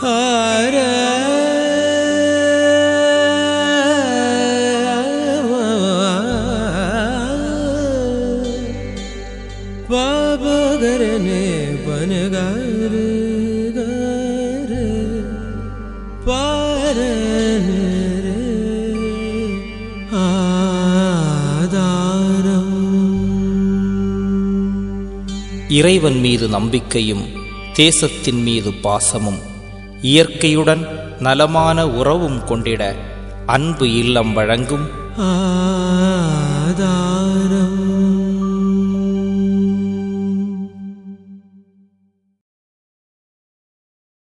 பாபகரனே பனகார கார பாரனே ஆதாரம் இறைவன் மீது நம்பிக்கையும் தேசத்தின் மீது பாசமும் இயற்கையுடன் நலமான உறவும் கொண்டிட அன்பு இல்லம் வழங்கும் ஆதாரம்